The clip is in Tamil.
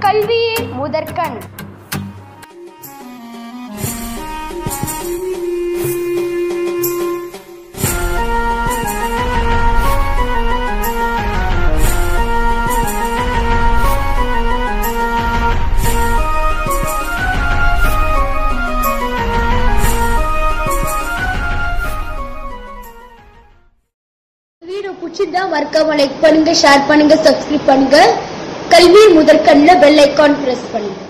கல்வியே முதற்கண் வீடியோ பிடிச்சிருந்தா மறக்காம லைக் பண்ணுங்க ஷேர் பண்ணுங்க சப்ஸ்கிரைப் பண்ணுங்க கல்வி முதற்கண்ணில் பெல் ஐக்கான் பிரஸ் பண்ணுங்க